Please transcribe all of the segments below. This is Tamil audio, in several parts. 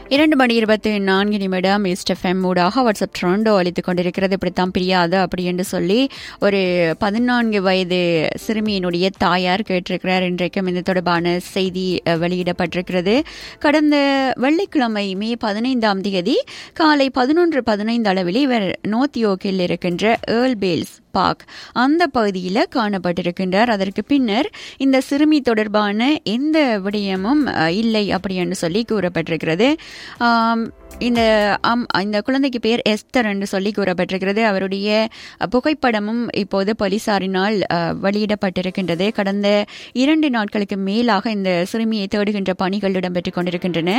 இரண்டு மணி இருபத்தி நான்கு நிமிடம் ஈஸ்ட் எஃப்எம் ஊடாக வாட்ஸ்அப் ட்ரோண்டோ அளித்துக் கொண்டிருக்கிறது இப்படித்தான் பிரியாது அப்படி என்று சொல்லி ஒரு பதினான்கு வயது சிறுமியினுடைய தாயார் கேட்டிருக்கிறார் இன்றைக்கும் இது தொடர்பான செய்தி அஹ், வெளியிடப்பட்டிருக்கிறது கடந்த வெள்ளிக்கிழமை மே பதினைந்தாம் தேதி காலை பதினொன்று பதினைந்து அளவில் இவர் நோத்தியோக்கில் இருக்கின்ற ஏர்ல் பேல்ஸ் பார்க் அந்த பகுதியில் காணப்பட்டிருக்கின்றார் அதற்கு பின்னர் இந்த சிறுமி தொடர்பான எந்த விடயமும் அஹ், இல்லை அப்படி என்று சொல்லி கூறப்பட்டிருக்கிறது ஆம், இந்த அம் இந்த குழந்தைக்கு பேர் எஸ்தர் என்று சொல்லி கூறப்பட்டிருக்கிறது அவருடைய அஹ், புகைப்படமும் இப்போது போலீசாரினால் அஹ், வெளியிடப்பட்டிருக்கின்றது கடந்த இரண்டு நாட்களுக்கு மேலாக இந்த சிறுமியை தேடுகின்ற பணிகள் இடம்பெற்றுக் கொண்டிருக்கின்றன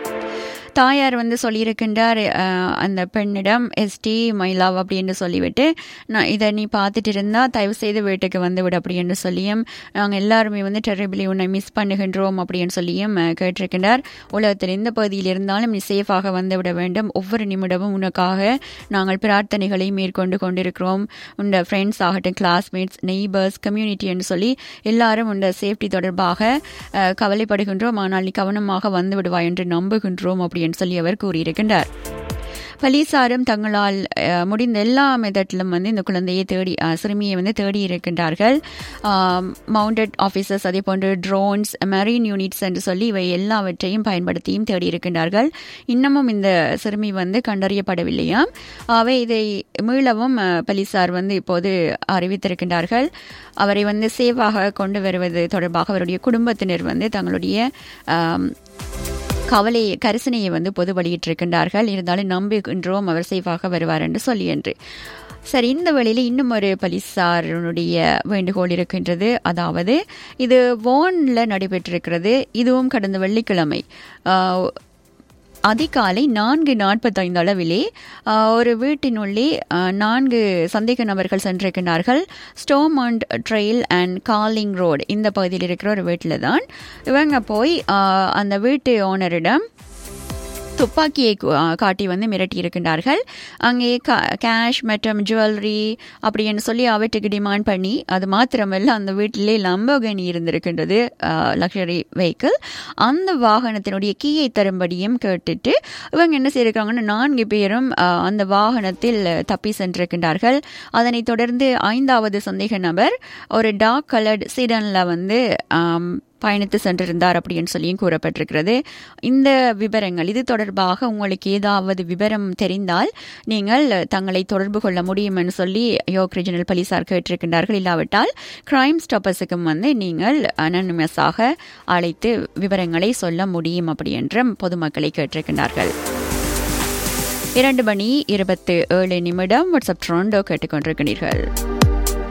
தாயார் வந்து சொல்லியிருக்கின்றார் அஹ், அந்த பெண்ணிடம் எஸ்டி மை லவ் அப்படின்னு சொல்லிவிட்டு நான் இதை நீ பார்த்துட்டு இருந்தா தயவு செய்து வீட்டுக்கு வந்து விடு அப்படின்னு சொல்லியும் நாங்கள் எல்லாருமே வந்து டெரிபிளி உன்னை மிஸ் பண்ணுகின்றோம் அப்படின்னு சொல்லியும் அஹ், கேட்டிருக்கின்றார் உலகத்தில் எந்த பகுதியில் இருந்தாலும் நீ சேஃபாக வந்து விட வேண்டும் ஒவ்வொரு நிமிடமும் உனக்காக நாங்கள் பிரார்த்தனைகளை மேற்கொண்டு கொண்டிருக்கிறோம் உண்ட ஃப்ரெண்ட்ஸ் ஆகட்டும் கிளாஸ்மேட்ஸ் நெய்பர்ஸ் கம்யூனிட்டி என்று சொல்லி எல்லாரும் உண்ட சேஃப்டி தொடர்பாக அஹ், கவலைப்படுகின்றோம் ஆனால் நீ கவனமாக வந்து விடுவாய் என்று நம்புகின்றோம் அப்படின்னு சொல்லி அவர் கூறியிருக்கின்றார் போலீசாரும் தங்களால் அஹ், முடிந்த எல்லா மெத்தட்லும் வந்து இந்த குழந்தையை தேடி அஹ், சிறுமியை வந்து தேடி இருக்கின்றார்கள் மவுண்டட் ஆஃபீஸர்ஸ் அதே போன்று ட்ரோன்ஸ் மெரீன் யூனிட்ஸ் என்று சொல்லி இவை எல்லாவற்றையும் பயன்படுத்தியும் தேடி இருக்கின்றார்கள் இன்னமும் இந்த சிறுமி வந்து கண்டறியப்படவில்லையாம் அவை இதை மீளவும் அஹ், போலீசார் வந்து இப்போது அறிவித்திருக்கின்றார்கள் அவரை வந்து சேவாக கொண்டு வருவது தொடர்பாக அவருடைய குடும்பத்தினர் வந்து தங்களுடைய ஆம், கவலை கரிசனையை வந்து பொது வெளியிட்டிருக்கின்றார்கள் இருந்தாலும் நம்புகின்றோம் அவர் சேஃபாக வருவார் என்று சொல்லி என்று சரி இந்த வேளையில் இன்னும் ஒரு போலீசாருடைய வேண்டுகோள் இருக்கின்றது அதாவது இது வோனில் நடைபெற்றிருக்கிறது இதுவும் கடந்த வெள்ளிக்கிழமை ஆஹ், அதிகாலை நான்கு நாற்பத்தைந்து அளவிலே ஆஹ், ஒரு வீட்டினுள்ளே ஆஹ், நான்கு சந்தேக நபர்கள் சென்றிருக்கிறார்கள் Stormont trail and calling road இந்த பகுதியில் இருக்கிற ஒரு வீட்டில் தான் இவங்க போய் ஆஹ், அந்த வீட்டு ஓனரிடம் துப்பாக்கியை கு- ஆ, காட்டி வந்து மிரட்டி இருக்கின்றார்கள் அங்கே கேஷ் மற்றும் ஜுவல்லரி அப்படின்னு சொல்லி அவற்றுக்கு டிமாண்ட் பண்ணி அது மாத்திரமல்ல அந்த வீட்டிலே லம்போகனி இருந்திருக்கின்றது லக்ஸரி வெஹிக்கிள் அந்த வாகனத்தினுடைய கீயை தரும்படியும் கேட்டுட்டு இவங்க என்ன செய்திருக்காங்கன்னா நான்கு பேரும் ஆ, அந்த வாகனத்தில் தப்பி சென்றிருக்கின்றார்கள் அதனைத் தொடர்ந்து ஐந்தாவது சந்தேக நபர் ஒரு டார்க் கலர்ட் சீடனில் வந்து ஆம், பயணித்து சென்றிருந்தார் அப்படின்னு சொல்லியும் கூறப்பட்டிருக்கிறது இந்த விவரங்கள் இது தொடர்பாக உங்களுக்கு ஏதாவது விவரம் தெரிந்தால் நீங்கள் தங்களை தொடர்பு கொள்ள முடியும் என்று சொல்லி யோக் ரீஜனல் போலீசார் கேட்டிருக்கின்றார்கள் இல்லாவிட்டால் கிரைம் ஸ்டாப்பர்ஸுக்கும் வந்து நீங்கள் அனனிமஸாக அழைத்து விவரங்களை சொல்ல முடியும் அப்படி என்றும் பொதுமக்களை கேட்டிருக்கின்றார்கள் இரண்டு மணி இருபத்து ஏழு நிமிடம் வாட்ஸ்அப் ட்ரோண்டோ கேட்டுக்கொண்டிருக்கிறீர்கள்